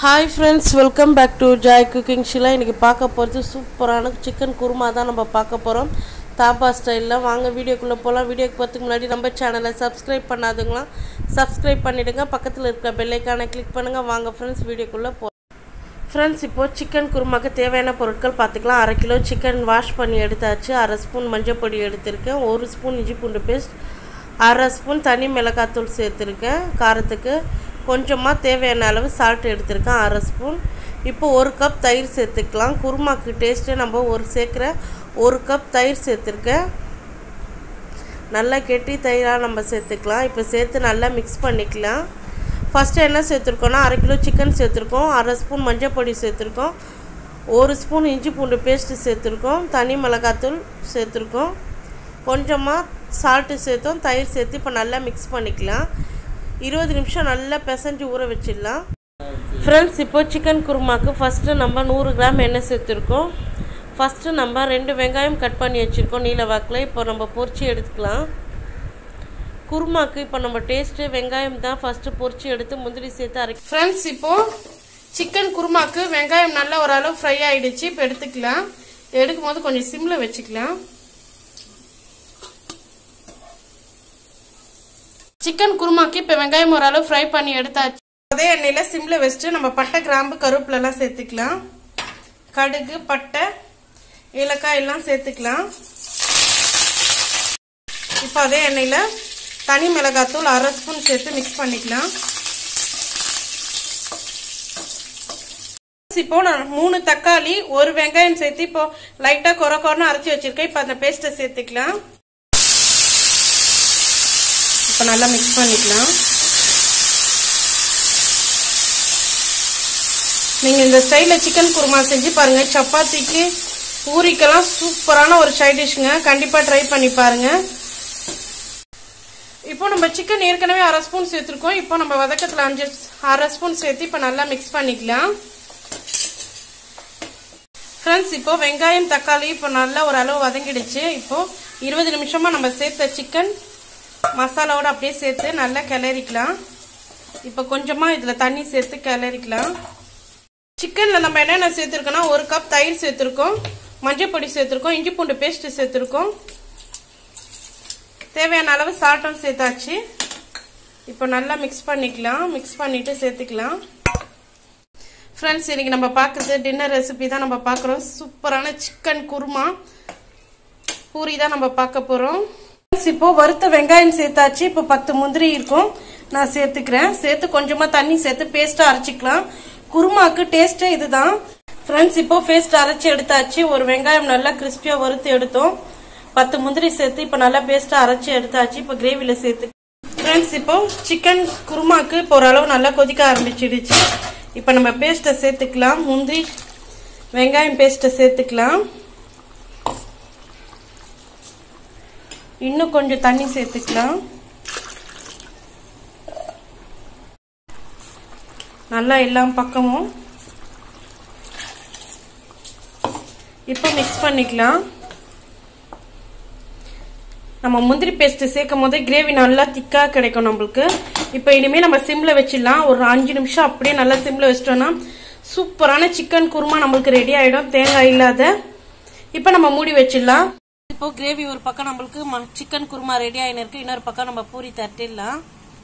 hi friends welcome back to Joy cooking Shila இன்றைக்கி பார்க்க போகிறது சூப்பரான சிக்கன் குருமா தான் நம்ம பார்க்க போகிறோம் தாப்பா ஸ்டைலில் வாங்க வீடியோக்குள்ளே போகலாம் வீடியோக்கு போகிறதுக்கு முன்னாடி நம்ம சேனலை சப்ஸ்கிரைப் பண்ணாதுங்களாம் சப்ஸ்கிரைப் பண்ணிவிடுங்க பக்கத்தில் இருக்க பெல்லைக்கானை கிளிக் பண்ணுங்கள் வாங்க ஃப்ரெண்ட்ஸ் வீடியோக்குள்ளே போ ஃப்ரெண்ட்ஸ் இப்போது சிக்கன் குருமாக்கு தேவையான பொருட்கள் பார்த்துக்கலாம் அரை கிலோ சிக்கன் வாஷ் பண்ணி எடுத்தாச்சு அரை ஸ்பூன் மஞ்சள் பொடி எடுத்திருக்கேன் ஒரு ஸ்பூன் இஞ்சி பூண்டு பேஸ்ட் அரை ஸ்பூன் தனி மிளகாத்தூள் சேர்த்துருக்கேன் காரத்துக்கு கொஞ்சமாக தேவையான அளவு சால்ட் எடுத்திருக்கேன் அரை ஸ்பூன் இப்போ ஒரு கப் தயிர் சேர்த்துக்கலாம் குருமாக்கு டேஸ்ட்டு நம்ம ஒரு சேர்க்குற ஒரு கப் தயிர் சேர்த்துருக்கேன் நல்லா கெட்டி தயிராக நம்ம சேர்த்துக்கலாம் இப்போ சேர்த்து நல்லா மிக்ஸ் பண்ணிக்கலாம் ஃபஸ்ட்டு என்ன சேர்த்துருக்கோன்னா அரை கிலோ சிக்கன் சேர்த்துருக்கோம் அரை ஸ்பூன் மஞ்சள் பொடி சேர்த்துருக்கோம் ஒரு ஸ்பூன் இஞ்சி பூண்டு பேஸ்ட்டு சேர்த்துருக்கோம் தனி மிளகாத்தூள் சேர்த்துருக்கோம் கொஞ்சமாக சால்ட்டு சேர்த்தோம் தயிர் சேர்த்து இப்போ நல்லா மிக்ஸ் பண்ணிக்கலாம் இருபது நிமிஷம் நல்லா பிசைஞ்சு ஊற வச்சிடலாம் ஃப்ரெண்ட்ஸ் இப்போ சிக்கன் குருமாக்கு ஃபஸ்ட்டு நம்ம நூறு கிராம் எண்ணெய் சேர்த்துருக்கோம் ஃபஸ்ட்டு நம்ம ரெண்டு வெங்காயம் கட் பண்ணி வச்சுருக்கோம் நீல வாக்கில் இப்போ நம்ம பொரிச்சு எடுத்துக்கலாம் குருமாக்கு இப்போ நம்ம டேஸ்ட்டு வெங்காயம் தான் ஃபஸ்ட்டு பொரிச்சு எடுத்து முந்திரி சேர்த்து அரைக்க ஃப்ரெண்ட்ஸ் இப்போ சிக்கன் குருமாக்கு வெங்காயம் நல்லா ஓரளவு ஃப்ரை ஆயிடுச்சு இப்போ எடுத்துக்கலாம் எடுக்கும் போது கொஞ்சம் சிம்ல வச்சுக்கலாம் சிக்கன் குருமாக்கு இப்போ வெங்காயம் ஓரளவு ஃப்ரை பண்ணி எடுத்தாச்சு அதே எண்ணெயில் சிம்ல வச்சுட்டு நம்ம பட்டை கிராம்பு கருவேப்பிலெல்லாம் சேர்த்துக்கலாம் கடுகு பட்டை ஏலக்காய் எல்லாம் சேர்த்துக்கலாம் இப்போ அதே எண்ணெயில் தனி மிளகாத்தூள் அரை ஸ்பூன் சேர்த்து மிக்ஸ் பண்ணிக்கலாம் இப்போ நான் மூணு தக்காளி ஒரு வெங்காயம் சேர்த்து இப்போ லைட்டா கொர கொரன்னு அரைச்சி வச்சிருக்கேன் இப்போ அந்த பேஸ்ட்டை சேர்த்துக்கலாம் இப்போ நல்லா மிக்ஸ் பண்ணிக்கலாம் நீங்க இந்த ஸ்டைல சிக்கன் குருமா செஞ்சு பாருங்க சப்பாத்திக்கு பூரிக்கெல்லாம் சூப்பரான ஒரு சைட் டிஷ்ங்க கண்டிப்பா ட்ரை பண்ணி பாருங்க இப்போ நம்ம சிக்கன் ஏற்கனவே அரை ஸ்பூன் சேர்த்துருக்கோம் இப்போ நம்ம வதக்கத்தில் அஞ்சு அரை ஸ்பூன் சேர்த்து இப்போ நல்லா மிக்ஸ் பண்ணிக்கலாம் ஃப்ரெண்ட்ஸ் இப்போ வெங்காயம் தக்காளி இப்போ நல்லா ஒரு அளவு வதங்கிடுச்சு இப்போ இருபது நிமிஷமா நம்ம சேர்த்த சிக்கன் மசாலாவோட அப்படியே சேர்த்து நல்லா கிளறிக்கலாம் இப்போ கொஞ்சமா இதுல தண்ணி சேர்த்து கிளறிக்கலாம் சிக்கன்ல நம்ம என்னென்ன சேர்த்துருக்கோம்னா ஒரு கப் தயிர் சேர்த்துருக்கோம் மஞ்சள் பொடி சேர்த்துருக்கோம் இஞ்சி பூண்டு பேஸ்ட் சேர்த்துருக்கோம் தேவையான அளவு சால்ட்டும் சேர்த்தாச்சு இப்போ நல்லா மிக்ஸ் பண்ணிக்கலாம் மிக்ஸ் பண்ணிட்டு சேர்த்துக்கலாம் ஃப்ரெண்ட்ஸ் இன்னைக்கு நம்ம பார்க்குறது டின்னர் ரெசிபி தான் நம்ம பார்க்குறோம் சூப்பரான சிக்கன் குருமா பூரி தான் நம்ம பார்க்க போகிறோம் இப்போ வறுத்த வெங்காயம் சேர்த்தாச்சு இப்போ பத்து முந்திரி இருக்கும் நான் சேர்த்துக்கிறேன் சேர்த்து கொஞ்சமாக தண்ணி சேர்த்து பேஸ்ட்டாக அரைச்சிக்கலாம் குருமாக்கு டேஸ்ட்டே இதுதான் ஃப்ரெண்ட்ஸ் இப்போ பேஸ்ட் அரைச்சி எடுத்தாச்சு ஒரு வெங்காயம் நல்லா கிறிஸ்பியாக வறுத்து எடுத்தோம் பத்து முந்திரி சேர்த்து இப்போ நல்லா பேஸ்ட்டாக அரைச்சி எடுத்தாச்சு இப்போ கிரேவியில் சேர்த்து ஃப்ரெண்ட்ஸ் இப்போ சிக்கன் குருமாக்கு இப்போ ஓரளவு நல்லா கொதிக்க ஆரம்பிச்சிடுச்சு இப்போ நம்ம பேஸ்ட்டை சேர்த்துக்கலாம் முந்திரி வெங்காயம் பேஸ்ட்டை சேர்த்துக்கலாம் இன்னும் கொஞ்சம் தண்ணி சேர்த்துக்கலாம் நல்லா எல்லா பக்கமும் இப்போ மிக்ஸ் பண்ணிக்கலாம் நம்ம முந்திரி பேஸ்ட் சேர்க்கும் போதே கிரேவி நல்லா திக்கா கிடைக்கும் நம்மளுக்கு இப்போ இனிமே நம்ம சிம்ல வச்சிடலாம் ஒரு அஞ்சு நிமிஷம் அப்படியே நல்லா சிம்ல வச்சிட்டோம்னா சூப்பரான சிக்கன் குருமா நம்மளுக்கு ரெடி ஆயிடும் தேங்காய் இல்லாத இப்போ நம்ம மூடி வச்சிடலாம் இப்போ கிரேவி ஒரு பக்கம் நம்மளுக்கு சிக்கன் குருமா ரெடி ஆகினு இருக்கு இன்னொரு பக்கம் நம்ம பூரி தட்டிடலாம்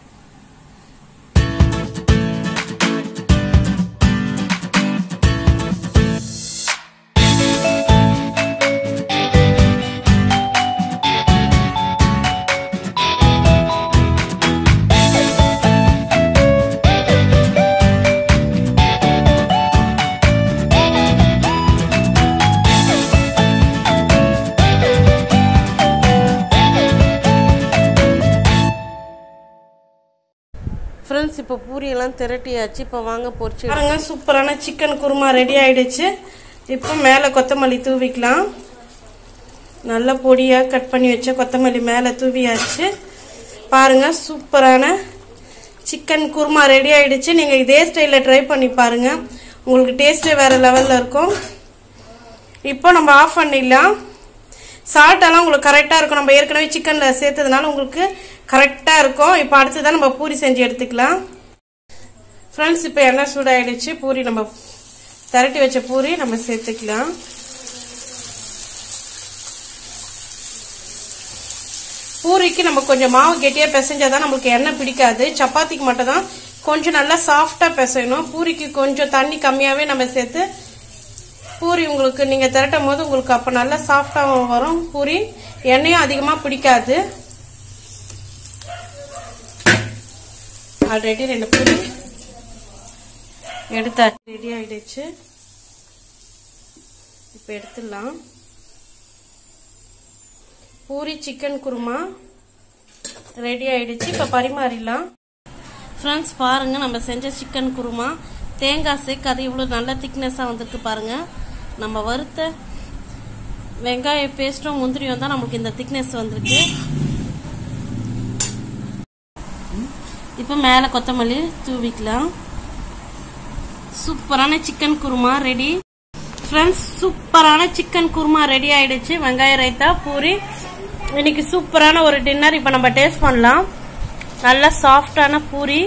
ஃப்ரெண்ட்ஸ் இப்போ பூரியெல்லாம் திரட்டியாச்சு இப்போ வாங்க பொரிச்சு பாருங்க சூப்பரான சிக்கன் குருமா ரெடி ஆயிடுச்சு இப்போ மேலே கொத்தமல்லி தூவிக்கலாம் நல்ல பொடியாக கட் பண்ணி வச்ச கொத்தமல்லி மேலே தூவியாச்சு பாருங்க சூப்பரான சிக்கன் குருமா ரெடி ஆயிடுச்சு நீங்கள் இதே ஸ்டைலில் ட்ரை பண்ணி பாருங்க உங்களுக்கு டேஸ்ட்டே வேறு லெவலில் இருக்கும் இப்போ நம்ம ஆஃப் பண்ணிடலாம் சால்ட் எல்லாம் உங்களுக்கு கரெக்டாக இருக்கும் நம்ம ஏற்கனவே சிக்கனில் சேர்த்ததுனால உங்களுக்கு கரெக்டாக இருக்கும் இப்போ அடுத்து தான் நம்ம பூரி செஞ்சு எடுத்துக்கலாம் ஃப்ரெண்ட்ஸ் இப்போ எண்ணெய் சூடாயிடுச்சு பூரி நம்ம திரட்டி வச்ச பூரி நம்ம சேர்த்துக்கலாம் பூரிக்கு நம்ம கொஞ்சம் மாவு கெட்டியாக பிசைஞ்சாதான் நம்மளுக்கு எண்ணெய் பிடிக்காது சப்பாத்திக்கு மட்டும் தான் கொஞ்சம் நல்லா சாஃப்டாக பிசையணும் பூரிக்கு கொஞ்சம் தண்ணி கம்மியாகவே நம்ம சேர்த்து பூரி உங்களுக்கு நீங்கள் திரட்டும் போது உங்களுக்கு அப்போ நல்லா சாஃப்டாக வரும் பூரி எண்ணெயும் அதிகமாக பிடிக்காது ஆல்ரெடி ரெண்டு பூரி எடுத்தா ரெடி ஆயிடுச்சு இப்போ எடுத்துடலாம் பூரி சிக்கன் குருமா ரெடி ஆயிடுச்சு இப்போ பரிமாறிடலாம் ஃப்ரெண்ட்ஸ் பாருங்க நம்ம செஞ்ச சிக்கன் குருமா தேங்காய் சேர்க்க அது இவ்வளோ நல்ல திக்னஸாக வந்திருக்கு பாருங்க நம்ம வறுத்த வெங்காய பேஸ்ட்டும் முந்திரியும் தான் நமக்கு இந்த திக்னஸ் வந்திருக்கு இப்போ மேலே கொத்தமல்லி தூவிக்கலாம் சூப்பரான சிக்கன் குருமா ரெடி ஃப்ரெண்ட்ஸ் சூப்பரான சிக்கன் குருமா ரெடி ஆயிடுச்சு வெங்காய ரைத்தா பூரி இன்னைக்கு சூப்பரான ஒரு டின்னர் இப்போ நம்ம டேஸ்ட் பண்ணலாம் நல்ல சாஃப்டான பூரி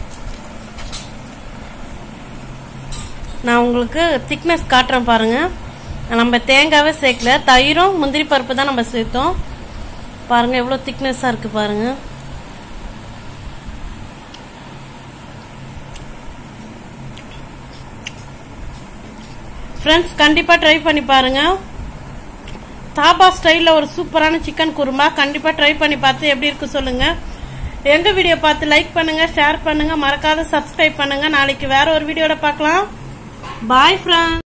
நான் உங்களுக்கு திக்னஸ் காட்டுறேன் பாருங்க நம்ம தேங்காவே சேர்க்கல தயிரும் முந்திரி பருப்பு தான் நம்ம சேர்த்தோம் பாருங்க எவ்வளோ திக்னஸாக இருக்கு பாருங்க ஃப்ரெண்ட்ஸ் கண்டிப்பாக ட்ரை பண்ணி பாருங்க தாபா ஸ்டைலில் ஒரு சூப்பரான சிக்கன் குருமா கண்டிப்பாக ட்ரை பண்ணி பார்த்து எப்படி இருக்கு சொல்லுங்க எங்க வீடியோ பார்த்து லைக் பண்ணுங்க ஷேர் பண்ணுங்க மறக்காத சப்ஸ்கிரைப் பண்ணுங்க நாளைக்கு வேற ஒரு வீடியோட பார்க்கலாம் பாய் ஃப்ரெண்ட்